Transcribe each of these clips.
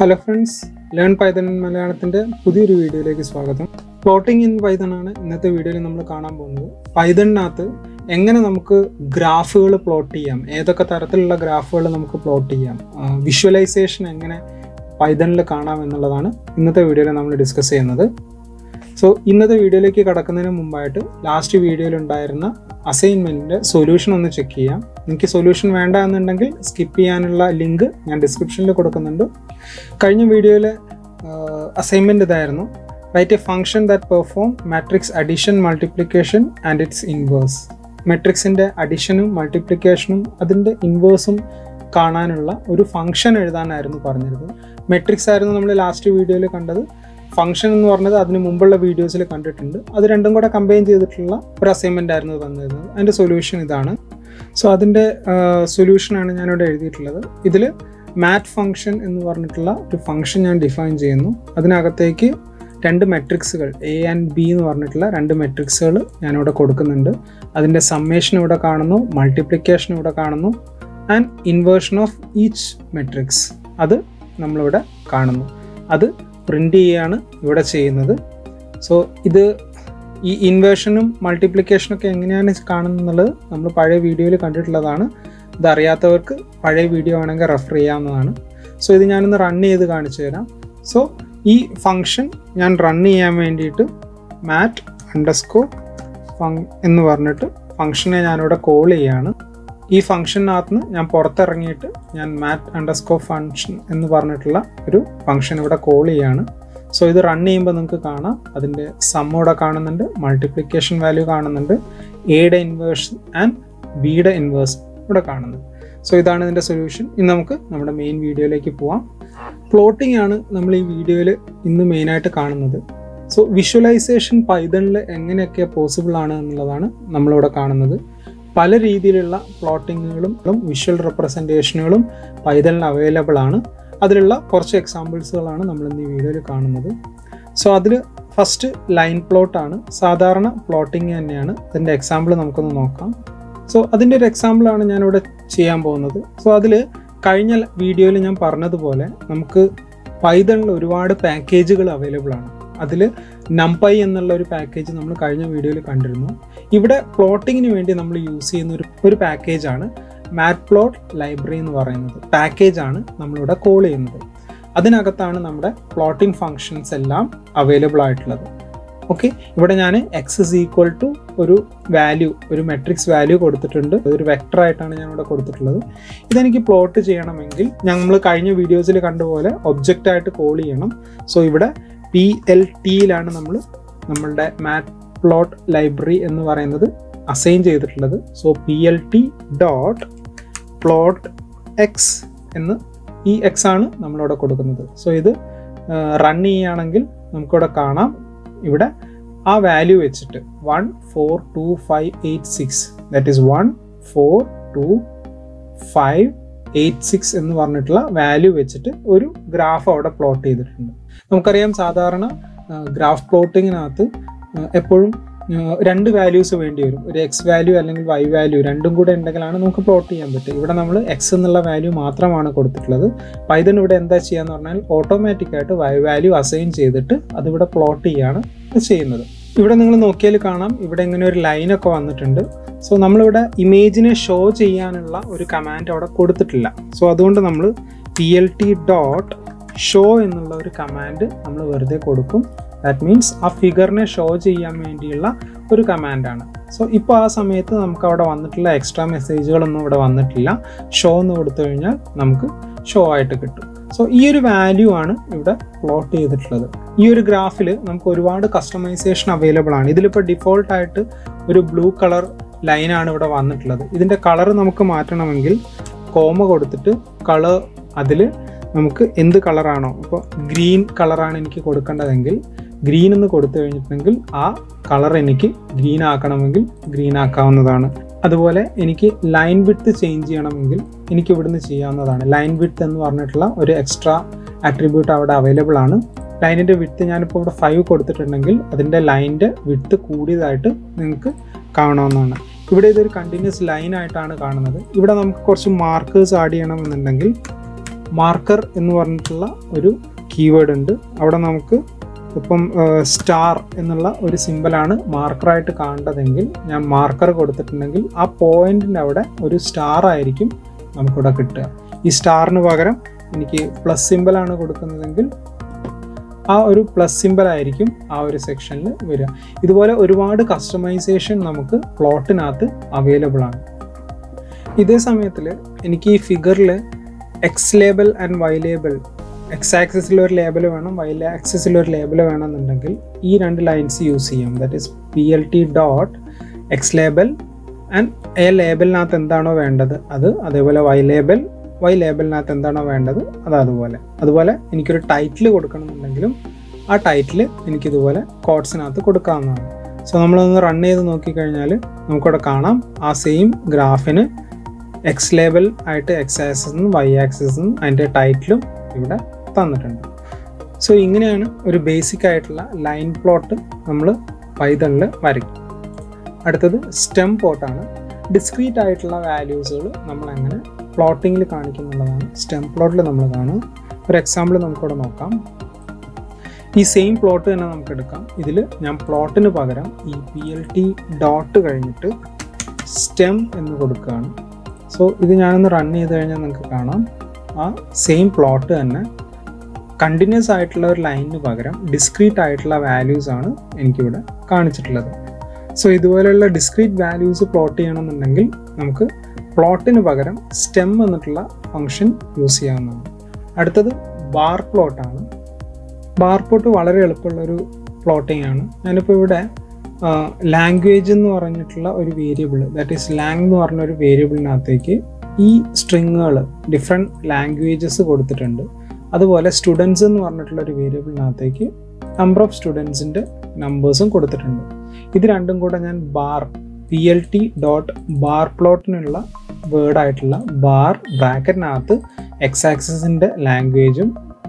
hello friends learn Python മലയാളത്തിൻ്റെ പുതിയൊരു വീഡിയോയിലേക്ക് സ്വാഗതം പ്ലോട്ടിംഗ് ഇൻ പൈതൺ ആണ് ഇന്നത്തെ വീഡിയോയിൽ നമ്മൾ കാണാൻ പോകുന്നത് പൈതണിനകത്ത് എങ്ങനെ നമുക്ക് ഗ്രാഫുകൾ പ്ലോട്ട് ചെയ്യാം ഏതൊക്കെ തരത്തിലുള്ള ഗ്രാഫുകൾ നമുക്ക് പ്ലോട്ട് ചെയ്യാം വിഷ്വലൈസേഷൻ എങ്ങനെ പൈതണിൽ കാണാം എന്നുള്ളതാണ് ഇന്നത്തെ വീഡിയോയിൽ നമ്മൾ ഡിസ്കസ് ചെയ്യുന്നത് സോ ഇന്നത്തെ വീഡിയോയിലേക്ക് കടക്കുന്നതിന് മുമ്പായിട്ട് ലാസ്റ്റ് വീഡിയോയിൽ ഉണ്ടായിരുന്ന അസൈൻമെൻറ്റിൻ്റെ സൊല്യൂഷൻ ഒന്ന് ചെക്ക് ചെയ്യാം നിങ്ങൾക്ക് സൊല്യൂഷൻ വേണ്ട എന്നുണ്ടെങ്കിൽ സ്കിപ്പ് ചെയ്യാനുള്ള ലിങ്ക് ഞാൻ ഡിസ്ക്രിപ്ഷനിൽ കൊടുക്കുന്നുണ്ട് കഴിഞ്ഞ വീഡിയോയിലെ അസൈൻമെൻറ്റ് ഇതായിരുന്നു write a function that perform matrix addition multiplication and its inverse മെട്രിക്സിൻ്റെ അഡിഷനും മൾട്ടിപ്ലിക്കേഷനും അതിൻ്റെ ഇൻവേഴ്സും കാണാനുള്ള ഒരു ഫംഗ്ഷൻ എഴുതാനായിരുന്നു പറഞ്ഞിരുന്നത് മെട്രിക്സ് ആയിരുന്നു നമ്മൾ ലാസ്റ്റ് വീഡിയോയിൽ കണ്ടത് ഫംഗ്ഷൻ എന്ന് പറഞ്ഞത് അതിന് മുമ്പുള്ള വീഡിയോസിൽ കണ്ടിട്ടുണ്ട് അത് രണ്ടും കൂടെ കമ്പൈൻ ചെയ്തിട്ടുള്ള ഒരു അസൈൻമെൻ്റ് ആയിരുന്നു തന്നിരുന്നത് അതിൻ്റെ സൊല്യൂഷൻ ഇതാണ് സോ അതിൻ്റെ സൊല്യൂഷനാണ് ഞാനിവിടെ എഴുതിയിട്ടുള്ളത് ഇതിൽ മാറ്റ് ഫംഗ്ഷൻ എന്ന് പറഞ്ഞിട്ടുള്ള ഒരു ഫംഗ്ഷൻ ഞാൻ ഡിഫൈൻ ചെയ്യുന്നു അതിനകത്തേക്ക് രണ്ട് മെട്രിക്സുകൾ എ ആൻഡ് ബി എന്ന് പറഞ്ഞിട്ടുള്ള രണ്ട് മെട്രിക്സുകൾ ഞാനിവിടെ കൊടുക്കുന്നുണ്ട് അതിൻ്റെ സമ്മേഷൻ ഇവിടെ കാണുന്നു മൾട്ടിപ്ലിക്കേഷൻ ഇവിടെ കാണുന്നു and inversion of each matrix അത് നമ്മളിവിടെ കാണുന്നു അത് പ്രിൻ്റ് ചെയ്യുകയാണ് ഇവിടെ ചെയ്യുന്നത് സോ ഇത് ഈ ഇൻവേർഷനും മൾട്ടിപ്ലിക്കേഷനും ഒക്കെ എങ്ങനെയാണ് കാണുന്നത് നമ്മൾ പഴയ വീഡിയോയിൽ കണ്ടിട്ടുള്ളതാണ് ഇത് അറിയാത്തവർക്ക് പഴയ വീഡിയോ വേണമെങ്കിൽ റെഫർ ചെയ്യാവുന്നതാണ് സോ ഇത് ഞാനൊന്ന് റൺ ചെയ്ത് കാണിച്ചു തരാം സോ ഈ ഫങ്ഷൻ ഞാൻ റൺ ചെയ്യാൻ വേണ്ടിയിട്ട് മാറ്റ് അണ്ടർസ്കോർ ഫങ് എന്ന് പറഞ്ഞിട്ട് ഫങ്ഷനെ ഞാനിവിടെ കോൾ ചെയ്യാണ് ഈ ഫംഗ്ഷനകത്ത് നിന്ന് ഞാൻ പുറത്തിറങ്ങിയിട്ട് ഞാൻ മാറ്റ് അണ്ടർസ്കോർ ഫങ്ഷൻ എന്ന് പറഞ്ഞിട്ടുള്ള ഒരു ഫംഗ്ഷൻ ഇവിടെ കോൾ ചെയ്യാണ് സോ ഇത് റൺ ചെയ്യുമ്പോൾ നിങ്ങൾക്ക് കാണാം അതിൻ്റെ സം ഇവിടെ കാണുന്നുണ്ട് മൾട്ടിപ്ലിക്കേഷൻ വാല്യൂ കാണുന്നുണ്ട് എയുടെ ഇൻവേഴ്സ് ആൻഡ് ബിയുടെ ഇൻവേഴ്സ് ഇവിടെ കാണുന്നുണ്ട് സോ ഇതാണ് ഇതിൻ്റെ സൊല്യൂഷൻ ഇന്ന് നമുക്ക് നമ്മുടെ മെയിൻ വീഡിയോയിലേക്ക് പോവാം പ്ലോട്ടിംഗ് ആണ് നമ്മൾ ഈ വീഡിയോയിൽ ഇന്ന് മെയിനായിട്ട് കാണുന്നത് സോ വിഷ്വലൈസേഷൻ പൈതണിൽ എങ്ങനെയൊക്കെ പോസിബിൾ ആണ് എന്നുള്ളതാണ് നമ്മളിവിടെ കാണുന്നത് പല രീതിയിലുള്ള പ്ലോട്ടിങ്ങുകളും വിഷ്വൽ റെപ്രസെൻറ്റേഷനുകളും പൈതലിന് അവൈലബിൾ ആണ് അതിലുള്ള കുറച്ച് എക്സാമ്പിൾസുകളാണ് നമ്മൾ ഇന്ന് ഈ വീഡിയോയിൽ കാണുന്നത് സോ അതിൽ ഫസ്റ്റ് ലൈൻ പ്ലോട്ടാണ് സാധാരണ പ്ലോട്ടിങ് തന്നെയാണ് അതിൻ്റെ എക്സാമ്പിൾ നമുക്കൊന്ന് നോക്കാം സോ അതിൻ്റെ ഒരു എക്സാമ്പിളാണ് ഞാനിവിടെ ചെയ്യാൻ പോകുന്നത് സോ അതിൽ കഴിഞ്ഞ വീഡിയോയിൽ ഞാൻ പറഞ്ഞതുപോലെ നമുക്ക് പൈതണിൽ ഒരുപാട് പാക്കേജുകൾ അവൈലബിൾ ആണ് അതിൽ നംപൈ എന്നുള്ള ഒരു പാക്കേജ് നമ്മൾ കഴിഞ്ഞ വീഡിയോയിൽ കണ്ടിരുന്നു ഇവിടെ പ്ലോട്ടിങ്ങിന് വേണ്ടി നമ്മൾ യൂസ് ചെയ്യുന്ന ഒരു ഒരു പാക്കേജാണ് മാറ്റ് പ്ലോട്ട് ലൈബ്രറി എന്ന് പറയുന്നത് പാക്കേജാണ് നമ്മളിവിടെ കോൾ ചെയ്യുന്നത് അതിനകത്താണ് നമ്മുടെ പ്ലോട്ടിംഗ് ഫങ്ഷൻസ് എല്ലാം അവൈലബിൾ ആയിട്ടുള്ളത് ഓക്കെ ഇവിടെ ഞാൻ എക്സ് ഇസ് ഈക്വൽ ടു ഒരു വാല്യൂ ഒരു മെട്രിക്സ് വാല്യൂ കൊടുത്തിട്ടുണ്ട് ഒരു വെക്ടർ ആയിട്ടാണ് ഞാൻ ഇവിടെ കൊടുത്തിട്ടുള്ളത് ഇതെനിക്ക് പ്ലോട്ട് ചെയ്യണമെങ്കിൽ നമ്മൾ കഴിഞ്ഞ വീഡിയോസിൽ കണ്ടുപോലെ ഒബ്ജക്റ്റ് ആയിട്ട് കോൾ ചെയ്യണം സോ ഇവിടെ പി എൽ ടിയിലാണ് നമ്മൾ നമ്മളുടെ മാറ്റ് പ്ലോട്ട് ലൈബ്രറി എന്ന് പറയുന്നത് അസൈൻ ചെയ്തിട്ടുള്ളത് so P L T dot plot X എന്ന് ഈ എക്സ് ആണ് നമ്മളിവിടെ കൊടുക്കുന്നത് സോ ഇത് റൺ ചെയ്യുകയാണെങ്കിൽ നമുക്കിവിടെ കാണാം ഇവിടെ ആ വാല്യൂ വെച്ചിട്ട് one four two five eight six that is one four two five eight six എന്ന് പറഞ്ഞിട്ടുള്ള വാല്യൂ വെച്ചിട്ട് ഒരു ഗ്രാഫ് അവിടെ പ്ലോട്ട് ചെയ്തിട്ടുണ്ട് നമുക്കറിയാം സാധാരണ ഗ്രാഫ് പ്ലോട്ടിങ്ങിനകത്ത് എപ്പോഴും രണ്ട് വാല്യൂസ് വേണ്ടി വരും ഒരു എക്സ് വാല്യൂ അല്ലെങ്കിൽ വൈ വാല്യൂ രണ്ടും കൂടെ ഉണ്ടെങ്കിലാണ് നമുക്ക് പ്ലോട്ട് ചെയ്യാൻ പറ്റും ഇവിടെ നമ്മൾ എക്സ് എന്നുള്ള വാല്യൂ മാത്രമാണ് കൊടുത്തിട്ടുള്ളത് പൈതൺ ഇവിടെ എന്താ ചെയ്യാന്ന് പറഞ്ഞാൽ ഓട്ടോമാറ്റിക് ആയിട്ട് വൈ വാല്യൂ അസൈൻ ചെയ്തിട്ട് അതിവിടെ പ്ലോട്ട് ചെയ്യാണ് ചെയ്യുന്നത് ഇവിടെ നിങ്ങൾ നോക്കിയാൽ കാണാം ഇവിടെ ഇങ്ങനെ ഒരു ലൈനൊക്കെ വന്നിട്ടുണ്ട് സോ നമ്മളിവിടെ ഇമേജിനെ ഷോ ചെയ്യാനുള്ള ഒരു കമാൻഡ് അവിടെ കൊടുത്തിട്ടില്ല സോ അതുകൊണ്ട് നമ്മൾ P L T dot show എന്നുള്ള ഒരു കമാൻഡ് നമ്മൾ വെറുതെ കൊടുക്കും ദാറ്റ് മീൻസ് ആ ഫിഗറിനെ ഷോ ചെയ്യാൻ വേണ്ടിയുള്ള ഒരു കമാൻഡാണ് സോ ഇപ്പോൾ ആ സമയത്ത് നമുക്ക് അവിടെ വന്നിട്ടുള്ള എക്സ്ട്രാ മെസ്സേജുകളൊന്നും ഇവിടെ വന്നിട്ടില്ല ഷോ എന്ന് കൊടുത്തു കഴിഞ്ഞാൽ നമുക്ക് ഷോ ആയിട്ട് കിട്ടും സോ ഈ ഒരു വാല്യൂ ആണ് ഇവിടെ പ്ലോട്ട് ചെയ്തിട്ടുള്ളത് ഈ ഒരു ഗ്രാഫിൽ നമുക്ക് ഒരുപാട് കസ്റ്റമൈസേഷൻ അവൈലബിൾ ആണ് ഇതിലിപ്പോൾ ഡിഫോൾട്ട് ആയിട്ട് ഒരു ബ്ലൂ കളർ ലൈനാണ് ഇവിടെ വന്നിട്ടുള്ളത് ഇതിൻ്റെ കളർ നമുക്ക് മാറ്റണമെങ്കിൽ കോമ കൊടുത്തിട്ട് കളർ അതിൽ നമുക്ക് എന്ത് കളറാണോ ഇപ്പോൾ ഗ്രീൻ കളറാണ് എനിക്ക് കൊടുക്കേണ്ടതെങ്കിൽ ഗ്രീൻ എന്ന് കൊടുത്തു കഴിഞ്ഞിട്ടുണ്ടെങ്കിൽ ആ കളർ എനിക്ക് ഗ്രീൻ ആക്കണമെങ്കിൽ ഗ്രീൻ ആക്കാവുന്നതാണ് അതുപോലെ എനിക്ക് ലൈൻ വിഡ്ത്ത് ചേഞ്ച് ചെയ്യണമെങ്കിൽ എനിക്ക് ഇവിടുന്ന് ചെയ്യാവുന്നതാണ് ലൈൻ വിഡ്ത്ത് എന്ന് പറഞ്ഞിട്ടുള്ള ഒരു എക്സ്ട്രാ ആട്രിബ്യൂട്ട് അവിടെ അവൈലബിൾ ആണ് ലൈനിൻ്റെ വിഡ്ത്ത് ഞാനിപ്പോൾ ഇവിടെ ഫൈവ് കൊടുത്തിട്ടുണ്ടെങ്കിൽ അതിൻ്റെ ലൈനിൻ്റെ വിഡ്ത്ത് കൂടിയതായിട്ട് നിങ്ങൾക്ക് കാണാവുന്നതാണ് ഇവിടെ ഇതൊരു കണ്ടിന്യൂസ് ലൈൻ ആയിട്ടാണ് കാണുന്നത് ഇവിടെ നമുക്ക് കുറച്ച് മാർക്കേഴ്സ് ആഡ് ചെയ്യണമെന്നുണ്ടെങ്കിൽ മാർക്കർ എന്ന് പറഞ്ഞിട്ടുള്ള ഒരു കീവേഡ് ഉണ്ട് അവിടെ നമുക്ക് ഇപ്പം സ്റ്റാർ എന്നുള്ള ഒരു സിമ്പലാണ് മാർക്കറായിട്ട് കാണേണ്ടതെങ്കിൽ ഞാൻ മാർക്കർ കൊടുത്തിട്ടുണ്ടെങ്കിൽ ആ പോയിന്റിൻ്റെ അവിടെ ഒരു സ്റ്റാർ ആയിരിക്കും നമുക്കിവിടെ കിട്ടുക ഈ സ്റ്റാറിന് പകരം എനിക്ക് പ്ലസ് സിമ്പലാണ് കൊടുക്കുന്നതെങ്കിൽ ആ ഒരു പ്ലസ് സിമ്പൽ ആയിരിക്കും ആ ഒരു സെക്ഷനിൽ വരിക ഇതുപോലെ ഒരുപാട് കസ്റ്റമൈസേഷൻ നമുക്ക് പ്ലോട്ടിനകത്ത് അവൈലബിൾ ആണ് ഇതേ സമയത്തിൽ എനിക്ക് ഈ ഫിഗറിൽ X label and Y label X ആക്സിസിൽ ഒരു ലേബൽ വേണം വൈ ആക്സിസിൽ ഒരു ലേബൽ വേണമെന്നുണ്ടെങ്കിൽ ഈ രണ്ട് ലൈൻസ് യൂസ് ചെയ്യാം that is P L T dot X label and a ലേബലിനകത്ത് എന്താണോ വേണ്ടത് അത് അതേപോലെ വൈ ലേബൽ വൈ ലേബലിനകത്ത് എന്താണോ വേണ്ടത് അത് അതുപോലെ അതുപോലെ എനിക്കൊരു ടൈറ്റിൽ കൊടുക്കണമെന്നുണ്ടെങ്കിലും ആ ടൈറ്റിൽ എനിക്കിതുപോലെ കോഡ്സിനകത്ത് കൊടുക്കാവുന്നതാണ് സോ നമ്മളൊന്ന് റൺ ചെയ്ത് നോക്കിക്കഴിഞ്ഞാൽ നമുക്കിവിടെ കാണാം ആ സെയിം ഗ്രാഫിന് എക്സ് ലേബൽ ആയിട്ട് എക്സ് ആക്സിസും വൈ ആക്സിസും അതിൻ്റെ ടൈറ്റിലും ഇവിടെ തന്നിട്ടുണ്ട് സോ ഇങ്ങനെയാണ് ഒരു ബേസിക് ആയിട്ടുള്ള ലൈൻ പ്ലോട്ട് നമ്മൾ പൈതണിൽ വരയ്ക്കും അടുത്തത് സ്റ്റെം പോർട്ടാണ് ഡിസ്ക്രീറ്റ് ആയിട്ടുള്ള വാല്യൂസുകൾ നമ്മൾ എങ്ങനെ പ്ലോട്ടിങ്ങിൽ കാണിക്കുന്നുള്ളതാണ് സ്റ്റെം പ്ലോട്ടിൽ നമ്മൾ കാണും ഒരു എക്സാമ്പിൾ നമുക്കിവിടെ നോക്കാം ഈ സെയിം പ്ലോട്ട് തന്നെ നമുക്ക് എടുക്കാം ഇതിൽ ഞാൻ പ്ലോട്ടിന് പകരം ഈ പി എൽ ടി ഡോട്ട് കഴിഞ്ഞിട്ട് സ്റ്റെം എന്ന് കൊടുക്കുകയാണ് സോ ഇത് ഞാനൊന്ന് റൺ ചെയ്ത് കഴിഞ്ഞാൽ നിങ്ങൾക്ക് കാണാം ആ സെയിം പ്ലോട്ട് തന്നെ കണ്ടിന്യൂസ് ആയിട്ടുള്ള ഒരു ലൈനിന് പകരം ഡിസ്ക്രീറ്റ് ആയിട്ടുള്ള വാല്യൂസ് ആണ് എനിക്കിവിടെ കാണിച്ചിട്ടുള്ളത് സോ ഇതുപോലെയുള്ള ഡിസ്ക്രീറ്റ് വാല്യൂസ് പ്ലോട്ട് ചെയ്യണമെന്നുണ്ടെങ്കിൽ നമുക്ക് പ്ലോട്ടിന് പകരം സ്റ്റെം എന്നിട്ടുള്ള ഫങ്ഷൻ യൂസ് ചെയ്യാവുന്നതാണ് അടുത്തത് ബാർ പ്ലോട്ടാണ് ബാർ പ്ലോട്ട് വളരെ എളുപ്പമുള്ളൊരു പ്ലോട്ടിംഗ് ആണ് ഞാനിപ്പോൾ ഇവിടെ ലാംഗ്വേജ് എന്ന് പറഞ്ഞിട്ടുള്ള ഒരു വേരിയബിൾ ദാറ്റ് ഈസ് ലാങ് എന്ന് പറഞ്ഞ ഒരു വേരിയബിളിനകത്തേക്ക് ഈ സ്ട്രിങ്ങുകൾ ഡിഫറെൻറ്റ് ലാംഗ്വേജസ് കൊടുത്തിട്ടുണ്ട് അതുപോലെ സ്റ്റുഡൻസ് എന്ന് പറഞ്ഞിട്ടുള്ള ഒരു വേരിയബിളിനകത്തേക്ക് നമ്പർ ഓഫ് സ്റ്റുഡൻസിൻ്റെ നമ്പേഴ്സും കൊടുത്തിട്ടുണ്ട് ഇത് രണ്ടും കൂടെ ഞാൻ bar P L T dot bar പ്ലോട്ടിനുള്ള വേർഡായിട്ടുള്ള ബാർ ബ്രാക്കറ്റിനകത്ത് എക്സ് ആക്സിസിൻ്റെ ലാംഗ്വേജും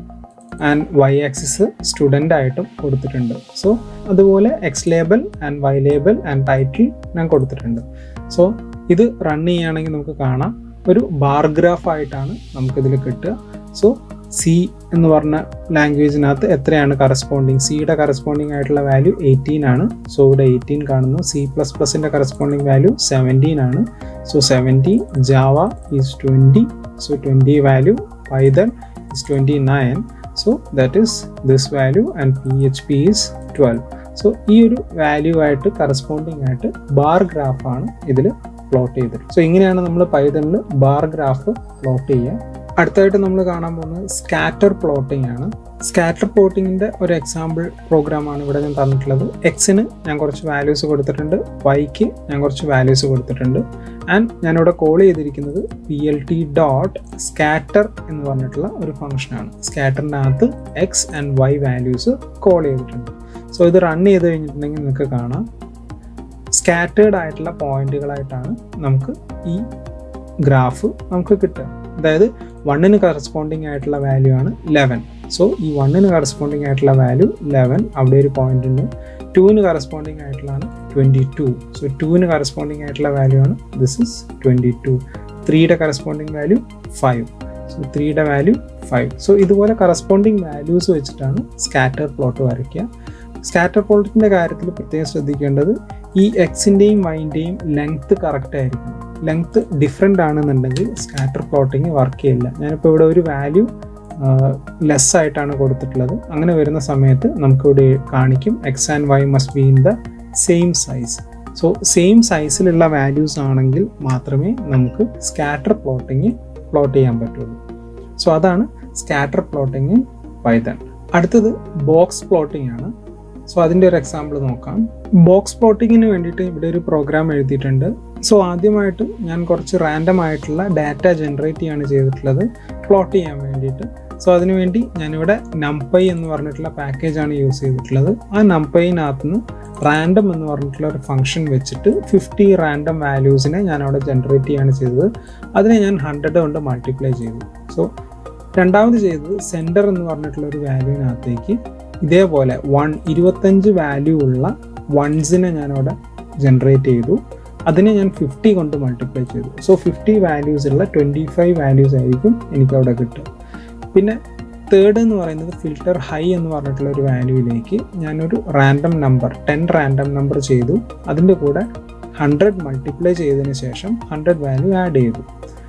ആൻഡ് വൈ ആക്സിസ് സ്റ്റുഡൻ്റ് ആയിട്ടും കൊടുത്തിട്ടുണ്ട് സോ അതുപോലെ X label and Y label and title ഞാൻ കൊടുത്തിട്ടുണ്ട് സോ ഇത് റൺ ചെയ്യുകയാണെങ്കിൽ നമുക്ക് കാണാം ഒരു ബാർ ഗ്രാഫ് ആയിട്ടാണ് നമുക്കിതിൽ കിട്ടുക സോ സി എന്ന് പറഞ്ഞ ലാംഗ്വേജിനകത്ത് എത്രയാണ് കറസ്പോണ്ടിങ് സിയുടെ കറസ്പോണ്ടിങ് ആയിട്ടുള്ള വാല്യൂ എയ്റ്റീൻ ആണ് സോ ഇവിടെ എയ്റ്റീൻ കാണുന്നു സി പ്ലസ് പ്ലസിൻ്റെ കറസ്പോണ്ടിങ് വാല്യൂ സെവൻറ്റീൻ ആണ് so seventeen Java is twenty so twenty value Python is twenty nine so that is this value and P H P is twelve so ഈ ഒരു value ആയിട്ട് corresponding ആയിട്ട് bar ഗ്രാഫാണ് ഇതിൽ plot ചെയ്തത് so ഇങ്ങനെയാണ് നമ്മൾ പൈതണിൽ bar graph plot ചെയ്യുക അടുത്തായിട്ട് നമ്മൾ കാണാൻ പോകുന്നത് സ്കാറ്റർ പ്ലോട്ടിംഗ് ആണ് സ്കാറ്റർ പ്ലോട്ടിങ്ങിൻ്റെ ഒരു എക്സാമ്പിൾ പ്രോഗ്രാമാണ് ഇവിടെ ഞാൻ തന്നിട്ടുള്ളത് എക്സിന് ഞാൻ കുറച്ച് വാല്യൂസ് കൊടുത്തിട്ടുണ്ട് വൈക്ക് ഞാൻ കുറച്ച് വാല്യൂസ് കൊടുത്തിട്ടുണ്ട് ആൻഡ് ഞാനിവിടെ കോൾ ചെയ്തിരിക്കുന്നത് P L T dot scatter എന്ന് പറഞ്ഞിട്ടുള്ള ഒരു ഫംഗ്ഷനാണ് സ്കാറ്ററിനകത്ത് X and Y values call ചെയ്തിട്ടുണ്ട് സോ ഇത് റൺ ചെയ്ത് കഴിഞ്ഞിട്ടുണ്ടെങ്കിൽ നിങ്ങൾക്ക് കാണാം സ്കാറ്റേർഡ് ആയിട്ടുള്ള പോയിന്റുകളായിട്ടാണ് നമുക്ക് ഈ ഗ്രാഫ് നമുക്ക് കിട്ടുക അതായത് വണ്ണിന് കറസ്പോണ്ടിങ് ആയിട്ടുള്ള വാല്യൂ ആണ് ലെവൻ സോ ഈ വണ്ണിന് കറസ്പോണ്ടിങ് ആയിട്ടുള്ള വാല്യൂ ലെവൻ അവിടെ ഒരു പോയിന്റ് ഉണ്ട് ടുവിന് കറസ്പോണ്ടിങ് ആയിട്ടുള്ളതാണ് ട്വൻറ്റി ടു സോ ടുവിന് കറസ്പോണ്ടിങ് ആയിട്ടുള്ള വാല്യൂ ആണ് ദിസ് ഇസ് ട്വൻറ്റി ടു ത്രീയുടെ കറസ്പോണ്ടിങ് വാല്യൂ ഫൈവ് സോ ത്രീയുടെ വാല്യൂ ഫൈവ് സോ ഇതുപോലെ കറസ്പോണ്ടിങ് വാല്യൂസ് വെച്ചിട്ടാണ് സ്കാറ്റർ പ്ലോട്ട് വരയ്ക്കുക സ്കാറ്റർ പ്ലോട്ടിൻ്റെ കാര്യത്തിൽ പ്രത്യേകം ശ്രദ്ധിക്കേണ്ടത് ഈ എക്സിൻ്റെയും വൈൻ്റെയും ലെങ്ത്ത് കറക്റ്റ് ആയിരിക്കും ലെങ്ത്ത് ഡിഫറെൻ്റ് ആണെന്നുണ്ടെങ്കിൽ സ്കാറ്റർ പ്ലോട്ടിങ് വർക്ക് ചെയ്യില്ല ഞാനിപ്പോൾ ഇവിടെ ഒരു വാല്യൂ ലെസ് ആയിട്ടാണ് കൊടുത്തിട്ടുള്ളത് അങ്ങനെ വരുന്ന സമയത്ത് നമുക്കിവിടെ കാണിക്കും X and Y must be in the same size so same സൈസിലുള്ള വാല്യൂസ് ആണെങ്കിൽ മാത്രമേ നമുക്ക് സ്കാറ്റർ പ്ലോട്ടിങ് പ്ലോട്ട് ചെയ്യാൻ പറ്റുള്ളൂ സോ അതാണ് സ്കാറ്റർ പ്ലോട്ടിങ് പൈതൺ അടുത്തത് ബോക്സ് പ്ലോട്ടിംഗ് ആണ് സോ അതിൻ്റെ ഒരു എക്സാമ്പിൾ നോക്കാം ബോക്സ് പ്ലോട്ടിങ്ങിന് വേണ്ടിയിട്ട് ഇവിടെ ഒരു പ്രോഗ്രാം എഴുതിയിട്ടുണ്ട് സോ ആദ്യമായിട്ട് ഞാൻ കുറച്ച് റാൻഡം ആയിട്ടുള്ള ഡാറ്റ ജനറേറ്റ് ചെയ്യാണ് ചെയ്തിട്ടുള്ളത് പ്ലോട്ട് ചെയ്യാൻ വേണ്ടിയിട്ട് സോ അതിനുവേണ്ടി ഞാനിവിടെ നംപൈ എന്ന് പറഞ്ഞിട്ടുള്ള പാക്കേജാണ് യൂസ് ചെയ്തിട്ടുള്ളത് ആ നംപൈനകത്ത് നിന്ന് റാൻഡം എന്ന് പറഞ്ഞിട്ടുള്ള ഒരു ഫംഗ്ഷൻ വെച്ചിട്ട് ഫിഫ്റ്റി റാൻഡം വാല്യൂസിനെ ഞാൻ അവിടെ ജനറേറ്റ് ചെയ്യാണ് ചെയ്തത് അതിനെ ഞാൻ ഹൺഡ്രഡ് കൊണ്ട് മൾട്ടിപ്ലൈ ചെയ്തു സോ രണ്ടാമത് ചെയ്തത് സെൻറ്റർ എന്ന് പറഞ്ഞിട്ടുള്ള ഒരു വാല്യൂവിനകത്തേക്ക് ഇതേപോലെ വൺ ഇരുപത്തഞ്ച് വാല്യൂ ഉള്ള വൺസിനെ ഞാനവിടെ ജനറേറ്റ് ചെയ്തു അതിനെ ഞാൻ ഫിഫ്റ്റി കൊണ്ട് മൾട്ടിപ്ലൈ ചെയ്തു സോ ഫിഫ്റ്റി വാല്യൂസ് ഉള്ള ട്വൻറ്റി ഫൈവ് വാല്യൂസ് ആയിരിക്കും എനിക്ക് അവിടെ കിട്ടുക പിന്നെ തേർഡ് എന്ന് പറയുന്നത് ഫിൽട്ടർ ഹൈ എന്ന് പറഞ്ഞിട്ടുള്ള ഒരു വാല്യൂയിലേക്ക് ഞാനൊരു random number ten random number ചെയ്തു അതിൻ്റെ കൂടെ ഹൺഡ്രഡ് മൾട്ടിപ്ലൈ ചെയ്തതിന് ശേഷം ഹൺഡ്രഡ് വാല്യൂ ആഡ് ചെയ്തു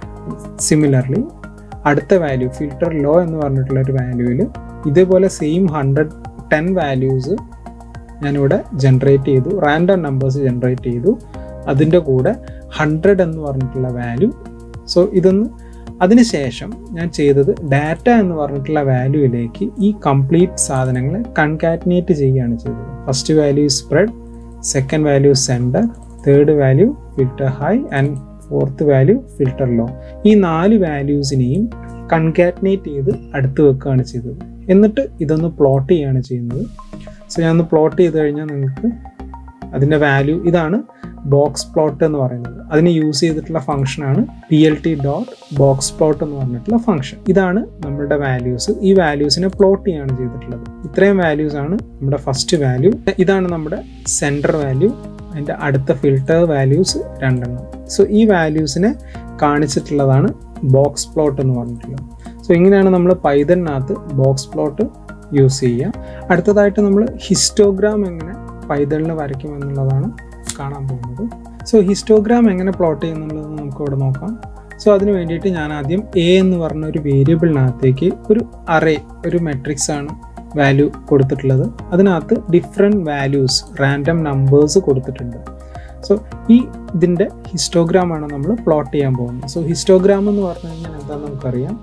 സിമിലർലി അടുത്ത വാല്യൂ ഫിൽട്ടർ ലോ എന്ന് പറഞ്ഞിട്ടുള്ള ഒരു വാല്യൂവിൽ ഇതേപോലെ സെയിം ഹൺഡ്രഡ് ടെൻ വാല്യൂസ് ഞാനിവിടെ ജനറേറ്റ് ചെയ്തു റാൻഡം നമ്പേഴ്സ് ജനറേറ്റ് ചെയ്തു അതിൻ്റെ കൂടെ ഹൺഡ്രഡ് എന്ന് പറഞ്ഞിട്ടുള്ള വാല്യൂ സോ ഇതൊന്ന് അതിനുശേഷം ഞാൻ ചെയ്തത് ഡാറ്റ എന്ന് പറഞ്ഞിട്ടുള്ള വാല്യൂയിലേക്ക് ഈ കംപ്ലീറ്റ് സാധനങ്ങളെ കൺകാറ്റിനേറ്റ് ചെയ്യുകയാണ് ചെയ്തത് first value spread second value center third value filter high and fourth value filter low ഈ നാല് വാല്യൂസിനെയും കൺകാറ്റിനേറ്റ് ചെയ്ത് അടുത്ത് വെക്കുകയാണ് ചെയ്തത് എന്നിട്ട് ഇതൊന്ന് പ്ലോട്ട് ചെയ്യുകയാണ് ചെയ്യുന്നത് സോ ഞാൻ ഒന്ന് പ്ലോട്ട് ചെയ്ത് കഴിഞ്ഞാൽ നിങ്ങൾക്ക് അതിൻ്റെ വാല്യൂ ഇതാണ് ബോക്സ് പ്ലോട്ട് എന്ന് പറയുന്നത് അതിന് യൂസ് ചെയ്തിട്ടുള്ള ഫംഗ്ഷനാണ് P L T dot box plot എന്ന് പറഞ്ഞിട്ടുള്ള ഫംഗ്ഷൻ ഇതാണ് നമ്മളുടെ വാല്യൂസ് ഈ വാല്യൂസിനെ പ്ലോട്ട് ചെയ്യാണ് ചെയ്തിട്ടുള്ളത് ഇത്രയും വാല്യൂസ് ആണ് നമ്മുടെ ഫസ്റ്റ് വാല്യൂ ഇതാണ് നമ്മുടെ സെൻറ്റർ വാല്യൂ അതിൻ്റെ അടുത്ത ഫിൽട്ടർ വാല്യൂസ് രണ്ടെണ്ണം സോ ഈ വാല്യൂസിനെ കാണിച്ചിട്ടുള്ളതാണ് ബോക്സ് പ്ലോട്ട് എന്ന് പറഞ്ഞിട്ടുള്ളത് സോ ഇങ്ങനെയാണ് നമ്മൾ പൈതണിനകത്ത് ബോക്സ് പ്ലോട്ട് യൂസ് ചെയ്യുക അടുത്തതായിട്ട് നമ്മൾ ഹിസ്റ്റോഗ്രാം എങ്ങനെ പൈതളിന് വരയ്ക്കും എന്നുള്ളതാണ് കാണാൻ പോകുന്നത് സോ ഹിസ്റ്റോഗ്രാം എങ്ങനെ പ്ലോട്ട് ചെയ്യുന്നുള്ളത് നമുക്ക് ഇവിടെ നോക്കാം സോ അതിന് വേണ്ടിയിട്ട് ഞാൻ ആദ്യം എ എന്ന് പറഞ്ഞ ഒരു വേരിയബിളിനകത്തേക്ക് ഒരു അറേ ഒരു മെട്രിക്സ് ആണ് വാല്യൂ കൊടുത്തിട്ടുള്ളത് അതിനകത്ത് ഡിഫറെൻറ്റ് വാല്യൂസ് റാൻഡം നമ്പേഴ്സ് കൊടുത്തിട്ടുണ്ട് സോ ഈ ഇതിൻ്റെ ഹിസ്റ്റോഗ്രാമാണ് നമ്മൾ പ്ലോട്ട് ചെയ്യാൻ പോകുന്നത് സോ ഹിസ്റ്റോഗ്രാം എന്ന് പറഞ്ഞു കഴിഞ്ഞാൽ എന്താണെന്ന് നമുക്കറിയാം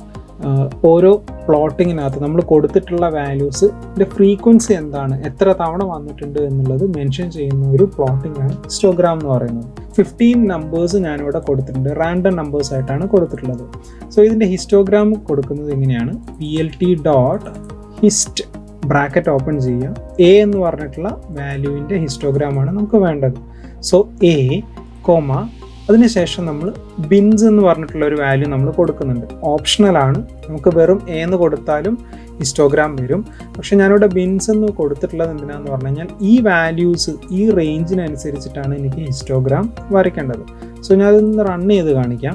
ഓരോ പ്ലോട്ടിങ്ങിനകത്ത് നമ്മൾ കൊടുത്തിട്ടുള്ള വാല്യൂസിൻ്റെ ഫ്രീക്വൻസി എന്താണ് എത്ര തവണ വന്നിട്ടുണ്ട് എന്നുള്ളത് മെൻഷൻ ചെയ്യുന്ന ഒരു പ്ലോട്ടിംഗ് ആണ് ഹിസ്റ്റോഗ്രാം എന്ന് പറയുന്നത് ഫിഫ്റ്റീൻ നമ്പേഴ്സ് ഞാനിവിടെ കൊടുത്തിട്ടുണ്ട് റാൻഡം നമ്പേഴ്സ് ആയിട്ടാണ് കൊടുത്തിട്ടുള്ളത് സോ ഇതിൻ്റെ ഹിസ്റ്റോഗ്രാം കൊടുക്കുന്നത് എങ്ങനെയാണ് P L T dot hist bracket open ചെയ്യുക എ എന്ന് പറഞ്ഞിട്ടുള്ള വാല്യൂവിൻ്റെ ഹിസ്റ്റോഗ്രാമാണ് നമുക്ക് വേണ്ടത് സോ എ കോമ അതിനുശേഷം നമ്മൾ ബിൻസ് എന്ന് പറഞ്ഞിട്ടുള്ള ഒരു വാല്യൂ നമ്മൾ കൊടുക്കുന്നുണ്ട് ഓപ്ഷണലാണ് നമുക്ക് വെറും എ എന്ന് കൊടുത്താലും ഹിസ്റ്റോഗ്രാം വരും പക്ഷെ ഞാനിവിടെ ബിൻസ് എന്ന് കൊടുത്തിട്ടുള്ളത് എന്തിനാന്ന് പറഞ്ഞു കഴിഞ്ഞാൽ ഈ വാല്യൂസ് ഈ റേഞ്ചിനനുസരിച്ചിട്ടാണ് എനിക്ക് ഹിസ്റ്റോഗ്രാം വരയ്ക്കേണ്ടത് സോ ഞാൻ അതൊന്ന് റൺ ചെയ്ത് കാണിക്കാം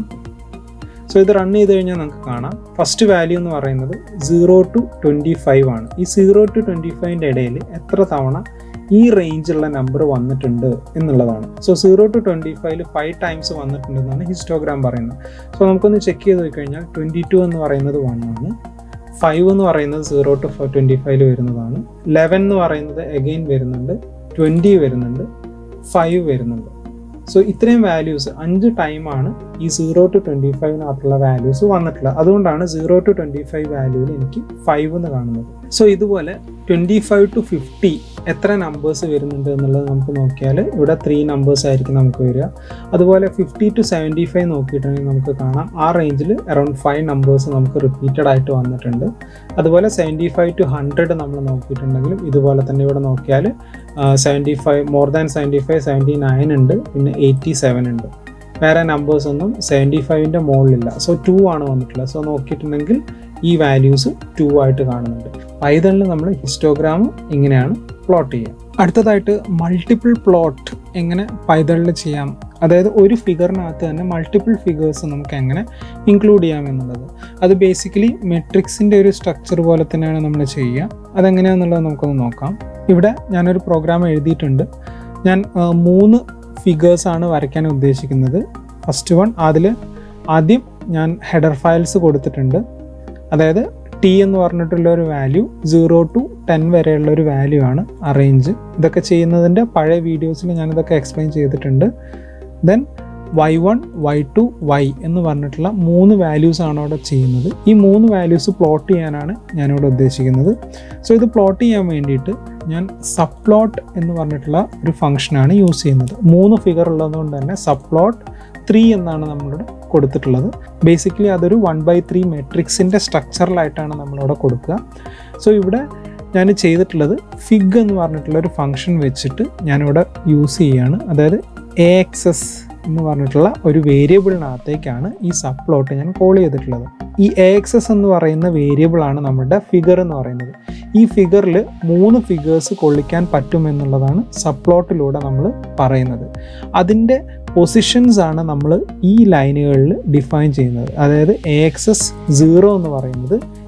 സോ ഇത് റൺ ചെയ്ത് കഴിഞ്ഞാൽ നമുക്ക് കാണാം ഫസ്റ്റ് വാല്യൂ എന്ന് പറയുന്നത് സീറോ ടു ട്വൻറ്റി ഫൈവ് ആണ് ഈ സീറോ ടു ട്വൻറ്റി ഫൈവിൻ്റെ ഇടയിൽ എത്ര തവണ ഈ റേഞ്ചുള്ള നമ്പർ വന്നിട്ടുണ്ട് എന്നുള്ളതാണ് സോ സീറോ ടു ട്വൻറ്റി ഫൈവിൽ ഫൈവ് ടൈംസ് വന്നിട്ടുണ്ടെന്നാണ് ഹിസ്റ്റോഗ്രാം പറയുന്നത് സോ നമുക്കൊന്ന് ചെക്ക് ചെയ്ത് കഴിഞ്ഞാൽ ട്വൻറ്റി ടു എന്ന് പറയുന്നത് വൺ ആണ് ഫൈവ് എന്ന് പറയുന്നത് സീറോ ടു ട്വൻറ്റി ഫൈവിൽ വരുന്നതാണ് ലെവൻ എന്ന് പറയുന്നത് എഗെയിൻ വരുന്നുണ്ട് ട്വൻറ്റി വരുന്നുണ്ട് ഫൈവ് വരുന്നുണ്ട് സോ ഇത്രയും വാല്യൂസ് അഞ്ച് ടൈമാണ് ഈ സീറോ ടു ട്വൻറ്റി ഫൈവിനകത്തുള്ള വാല്യൂസ് വന്നിട്ടുള്ളത് അതുകൊണ്ടാണ് സീറോ ടു ട്വൻറ്റി ഫൈവ് വാല്യൂവിൽ എനിക്ക് ഫൈവ് എന്ന് കാണുന്നത് സോ ഇതുപോലെ ട്വൻറ്റി ഫൈവ് ടു ഫിഫ്റ്റി എത്ര നമ്പേഴ്സ് വരുന്നുണ്ട് എന്നുള്ളത് നമുക്ക് നോക്കിയാൽ ഇവിടെ ത്രീ നമ്പേഴ്സ് ആയിരിക്കും നമുക്ക് വരിക അതുപോലെ ഫിഫ്റ്റി ടു സെവൻറ്റി ഫൈവ് നോക്കിയിട്ടുണ്ടെങ്കിൽ നമുക്ക് കാണാം ആ റേഞ്ചിൽ അറൗണ്ട് ഫൈവ് നമ്പേഴ്സ് നമുക്ക് റിപ്പീറ്റഡ് ആയിട്ട് വന്നിട്ടുണ്ട് അതുപോലെ സെവൻറ്റി ഫൈവ് ടു ഹൺഡ്രഡ് നമ്മൾ നോക്കിയിട്ടുണ്ടെങ്കിലും ഇതുപോലെ തന്നെ ഇവിടെ നോക്കിയാൽ seventy five more than seventy five seventy nine ഉണ്ട് പിന്നെ എയ്റ്റി സെവൻ ഉണ്ട് വേറെ നമ്പേഴ്സ് ഒന്നും സെവൻറ്റി ഫൈവിൻ്റെ മുകളിലില്ല സോ ടു ആണ് വന്നിട്ടുള്ളത് സോ നോക്കിയിട്ടുണ്ടെങ്കിൽ ഈ വാല്യൂസ് ടു ആയിട്ട് കാണുന്നുണ്ട് പൈതണിൽ നമ്മൾ ഹിസ്റ്റോഗ്രാം ഇങ്ങനെയാണ് പ്ലോട്ട് ചെയ്യുക അടുത്തതായിട്ട് മൾട്ടിപ്പിൾ പ്ലോട്ട് എങ്ങനെ പൈതണിൽ ചെയ്യാം അതായത് ഒരു ഫിഗറിനകത്ത് തന്നെ മൾട്ടിപ്പിൾ ഫിഗേഴ്സ് നമുക്ക് എങ്ങനെ ഇൻക്ലൂഡ് ചെയ്യാം എന്നുള്ളത് അത് ബേസിക്കലി മെട്രിക്സിൻ്റെ ഒരു സ്ട്രക്ചർ പോലെ തന്നെയാണ് നമ്മൾ ചെയ്യുക അതെങ്ങനെയാണെന്നുള്ളത് നമുക്കൊന്ന് നോക്കാം ഇവിടെ ഞാനൊരു പ്രോഗ്രാം എഴുതിയിട്ടുണ്ട് ഞാൻ മൂന്ന് ഫിഗേഴ്സാണ് വരയ്ക്കാൻ ഉദ്ദേശിക്കുന്നത് ഫസ്റ്റ് വൺ അതിൽ ആദ്യം ഞാൻ ഹെഡർ ഫയൽസ് കൊടുത്തിട്ടുണ്ട് അതായത് ടി എന്ന് പറഞ്ഞിട്ടുള്ള ഒരു വാല്യൂ സീറോ ടു ടെൻ വരെയുള്ള ഒരു വാല്യൂ ആണ് അറേഞ്ച് ഇതൊക്കെ ചെയ്യുന്നതിൻ്റെ പഴയ വീഡിയോസിൽ ഞാനിതൊക്കെ എക്സ്പ്ലെയിൻ ചെയ്തിട്ടുണ്ട് then y one y two y എന്ന് പറഞ്ഞിട്ടുള്ള മൂന്ന് വാല്യൂസ് ആണ് അവിടെ ചെയ്യുന്നത് ഈ മൂന്ന് വാല്യൂസ് പ്ലോട്ട് ചെയ്യാനാണ് ഞാനിവിടെ ഉദ്ദേശിക്കുന്നത് സോ ഇത് പ്ലോട്ട് ചെയ്യാൻ വേണ്ടിയിട്ട് ഞാൻ സബ്പ്ലോട്ട് എന്ന് പറഞ്ഞിട്ടുള്ള ഒരു ഫംഗ്ഷനാണ് യൂസ് ചെയ്യുന്നത് മൂന്ന് ഫിഗർ ഉള്ളതുകൊണ്ട് തന്നെ സബ്പ്ലോട്ട് ത്രീ എന്നാണ് നമ്മളിവിടെ കൊടുത്തിട്ടുള്ളത് ബേസിക്കലി അതൊരു വൺ ബൈ ത്രീ മെട്രിക്സിൻ്റെ സ്ട്രക്ചറിലായിട്ടാണ് നമ്മളിവിടെ കൊടുക്കുക സോ ഇവിടെ ഞാൻ ചെയ്തിട്ടുള്ളത് ഫിഗ് എന്ന് പറഞ്ഞിട്ടുള്ള ഒരു ഫംഗ്ഷൻ വെച്ചിട്ട് ഞാനിവിടെ യൂസ് ചെയ്യുകയാണ് അതായത് എ എക്സ് എസ് എന്ന് പറഞ്ഞിട്ടുള്ള ഒരു വേരിയബിളിനകത്തേക്കാണ് ഈ സബ് പ്ലോട്ട് ഞാൻ കോൾ ചെയ്തിട്ടുള്ളത് ഈ എ എക്സ് എസ് എന്ന് പറയുന്ന വേരിയബിളാണ് നമ്മുടെ ഫിഗർ എന്ന് പറയുന്നത് ഈ ഫിഗറിൽ മൂന്ന് ഫിഗേഴ്സ് കൊള്ളിക്കാൻ പറ്റുമെന്നുള്ളതാണ് സബ് പ്ലോട്ടിലൂടെ നമ്മൾ പറയുന്നത് അതിൻ്റെ പൊസിഷൻസ് ആണ് നമ്മൾ ഈ ലൈനുകളിൽ ഡിഫൈൻ ചെയ്യുന്നത് അതായത് എ എക്സ് എസ് സീറോ എന്ന് പറയുന്നത്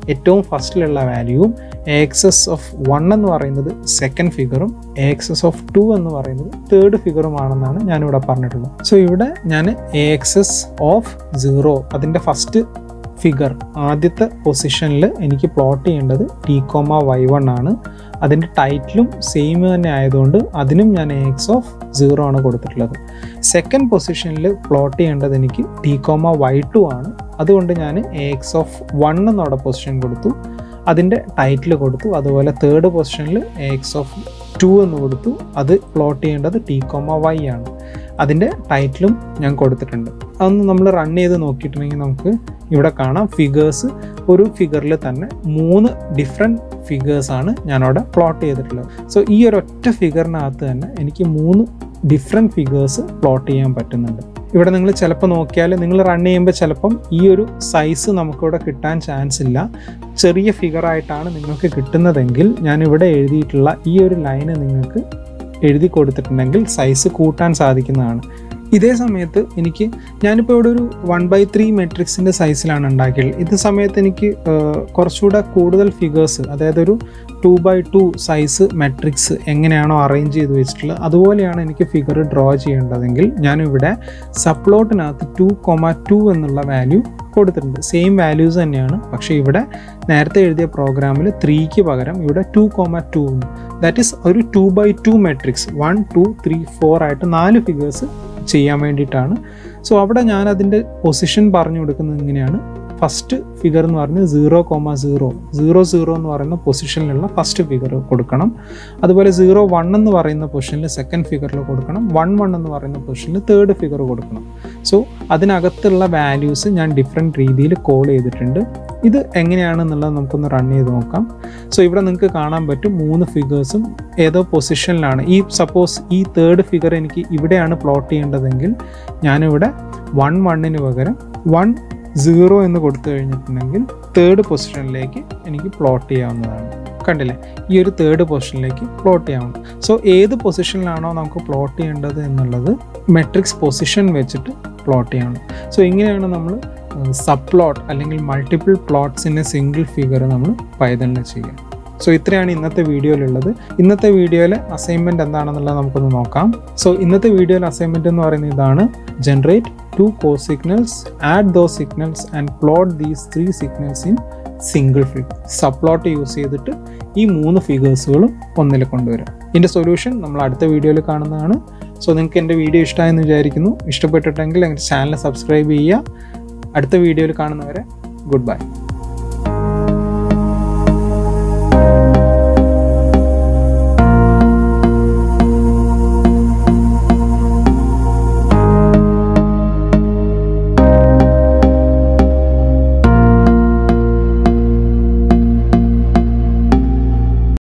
ഏറ്റവും ഫസ്റ്റിലുള്ള വാല്യൂവും എ എക്സസ് ഓഫ് വൺ എന്ന് പറയുന്നത് സെക്കൻഡ് ഫിഗറും എ എക്സസ് ഓഫ് ടു എന്ന് പറയുന്നത് തേർഡ് ഫിഗറുമാണെന്നാണ് ഞാനിവിടെ പറഞ്ഞിട്ടുള്ളത് സോ ഇവിടെ ഞാൻ എ എക്സസ് ഓഫ് സീറോ അതിൻ്റെ ഫസ്റ്റ് ഫിഗർ ആദ്യത്തെ പൊസിഷനിൽ എനിക്ക് പ്ലോട്ട് ചെയ്യേണ്ടത് ടി കോമ വൈ വൺ ആണ് അതിൻ്റെ ടൈറ്റിലും സെയിം തന്നെ ആയതുകൊണ്ട് അതിനും ഞാൻ എ എക്സ് ഓഫ് സീറോ ആണ് കൊടുത്തിട്ടുള്ളത് സെക്കൻഡ് പൊസിഷനിൽ പ്ലോട്ട് ചെയ്യേണ്ടത് എനിക്ക് ടി കോമ വൈ ടു ആണ് അതുകൊണ്ട് ഞാൻ എ എക്സ് ഓഫ് വൺ എന്നവിടെ പൊസിഷൻ കൊടുത്തു അതിൻ്റെ ടൈറ്റിൽ കൊടുത്തു അതുപോലെ തേർഡ് പൊസിഷനിൽ എ എക്സ് ഓഫ് ടു എന്ന് കൊടുത്തു അത് പ്ലോട്ട് ചെയ്യേണ്ടത് ടി കോമ വൈ ആണ് അതിൻ്റെ ടൈറ്റിലും ഞാൻ കൊടുത്തിട്ടുണ്ട് അതൊന്ന് നമ്മൾ റൺ ചെയ്ത് നോക്കിയിട്ടുണ്ടെങ്കിൽ നമുക്ക് ഇവിടെ കാണാം ഫിഗേഴ്സ് ഒരു ഫിഗറിൽ തന്നെ മൂന്ന് ഡിഫറെൻറ്റ് ഫിഗേഴ്സാണ് ഞാനവിടെ പ്ലോട്ട് ചെയ്തിട്ടുള്ളത് സോ ഈ ഒരു ഒറ്റ ഫിഗറിനകത്ത് തന്നെ എനിക്ക് മൂന്ന് ഡിഫറെൻറ്റ് ഫിഗേഴ്സ് പ്ലോട്ട് ചെയ്യാൻ പറ്റുന്നുണ്ട് ഇവിടെ നിങ്ങൾ ചിലപ്പോൾ നോക്കിയാൽ നിങ്ങൾ റൺ ചെയ്യുമ്പോൾ ചിലപ്പം ഈ ഒരു സൈസ് നമുക്കിവിടെ കിട്ടാൻ ചാൻസ് ഇല്ല ചെറിയ ഫിഗറായിട്ടാണ് നിങ്ങൾക്ക് കിട്ടുന്നതെങ്കിൽ ഞാൻ ഇവിടെ എഴുതിയിട്ടുള്ള ഈ ഒരു ലൈന് നിങ്ങൾക്ക് എഴുതി കൊടുത്തിട്ടുണ്ടെങ്കിൽ സൈസ് കൂട്ടാൻ സാധിക്കുന്നതാണ് ഇതേ സമയത്ത് എനിക്ക് ഞാനിപ്പോൾ ഇവിടെ ഒരു വൺ ബൈ ത്രീ മെട്രിക്സിൻ്റെ സൈസിലാണ് ഉണ്ടാക്കിയത് ഇത് സമയത്ത് എനിക്ക് കുറച്ചുകൂടെ കൂടുതൽ ഫിഗേഴ്സ് അതായത് ഒരു two by two size matrix എങ്ങനെയാണോ അറേഞ്ച് ചെയ്ത് വെച്ചിട്ടുള്ളത് അതുപോലെയാണ് എനിക്ക് ഫിഗർ ഡ്രോ ചെയ്യേണ്ടതെങ്കിൽ ഞാനിവിടെ സപ്ലോട്ടിനകത്ത് ടു കൊമ ടു എന്നുള്ള വാല്യൂ കൊടുത്തിട്ടുണ്ട് സെയിം വാല്യൂസ് തന്നെയാണ് പക്ഷേ ഇവിടെ നേരത്തെ എഴുതിയ പ്രോഗ്രാമിൽ ത്രീക്ക് പകരം ഇവിടെ ടു കോമ ടു ഉണ്ട് ദാറ്റ് ഈസ് ഒരു two by two matrix one two three four ആയിട്ട് നാല് ഫിഗേഴ്സ് ചെയ്യാൻ വേണ്ടിയിട്ടാണ് സോ അവിടെ ഞാൻ അതിൻ്റെ പൊസിഷൻ പറഞ്ഞു കൊടുക്കുന്നത് ഇങ്ങനെയാണ് ഫസ്റ്റ് ഫിഗർ എന്ന് പറയുന്നത് zero comma zero zero zero എന്ന് പറയുന്ന പൊസിഷനിലുള്ള ഫസ്റ്റ് ഫിഗർ കൊടുക്കണം അതുപോലെ സീറോ വൺ എന്ന് പറയുന്ന പൊസിഷനിൽ സെക്കൻഡ് ഫിഗറിൽ കൊടുക്കണം വൺ വൺ എന്ന് പറയുന്ന പൊസിഷനിൽ തേർഡ് ഫിഗർ കൊടുക്കണം സോ അതിനകത്തുള്ള വാല്യൂസ് ഞാൻ ഡിഫറെൻറ്റ് രീതിയിൽ കോൾ ചെയ്തിട്ടുണ്ട് ഇത് എങ്ങനെയാണെന്നുള്ളത് നമുക്കൊന്ന് റൺ ചെയ്ത് നോക്കാം സോ ഇവിടെ നിങ്ങൾക്ക് കാണാൻ പറ്റും മൂന്ന് ഫിഗേഴ്സും ഏതോ പൊസിഷനിലാണ് ഈ സപ്പോസ് ഈ തേർഡ് ഫിഗർ എനിക്ക് ഇവിടെയാണ് പ്ലോട്ട് ചെയ്യേണ്ടതെങ്കിൽ ഞാനിവിടെ വൺ വണ്ണിന് പകരം വൺ സീറോ എന്ന് കൊടുത്തു കഴിഞ്ഞിട്ടുണ്ടെങ്കിൽ തേർഡ് പൊസിഷനിലേക്ക് എനിക്ക് പ്ലോട്ട് ചെയ്യാവുന്നതാണ് കണ്ടില്ലേ ഈ ഒരു തേർഡ് പൊസിഷനിലേക്ക് പ്ലോട്ട് ചെയ്യാവുന്നു സോ ഏത് പൊസിഷനിലാണോ നമുക്ക് പ്ലോട്ട് ചെയ്യേണ്ടത് എന്നുള്ളത് മെട്രിക്സ് പൊസിഷൻ വെച്ചിട്ട് പ്ലോട്ട് ചെയ്യണം സോ ഇങ്ങനെയാണ് നമ്മൾ സബ്പ്ലോട്ട് അല്ലെങ്കിൽ മൾട്ടിപ്പിൾ പ്ലോട്ട്സിൻ്റെ സിംഗിൾ ഫിഗർ നമ്മൾ പൈതലിൽ ചെയ്യുക സോ ഇത്രയാണ് ഇന്നത്തെ വീഡിയോയിലുള്ളത് ഇന്നത്തെ വീഡിയോയിൽ അസൈൻമെൻറ്റ് എന്താണെന്നുള്ളത് നമുക്കൊന്ന് നോക്കാം സോ ഇന്നത്തെ വീഡിയോയിൽ അസൈൻമെൻറ്റ് എന്ന് പറയുന്നത് ഇതാണ് generate two cos signals add those signals and plot these three signals in single figure subplot use ചെയ്തിട്ട് ഈ മൂന്ന് ഫിഗേഴ്സുകളും ഒന്നിൽ കൊണ്ടുവരാം ഇതിൻ്റെ സൊല്യൂഷൻ നമ്മൾ അടുത്ത വീഡിയോയിൽ കാണുന്നതാണ് സോ നിങ്ങൾക്ക് എൻ്റെ വീഡിയോ ഇഷ്ടമായെന്ന് വിചാരിക്കുന്നു ഇഷ്ടപ്പെട്ടിട്ടെങ്കിൽ എൻ്റെ ചാനൽ സബ്സ്ക്രൈബ് ചെയ്യുക അടുത്ത വീഡിയോയിൽ കാണുന്നവരെ ഗുഡ് ബൈ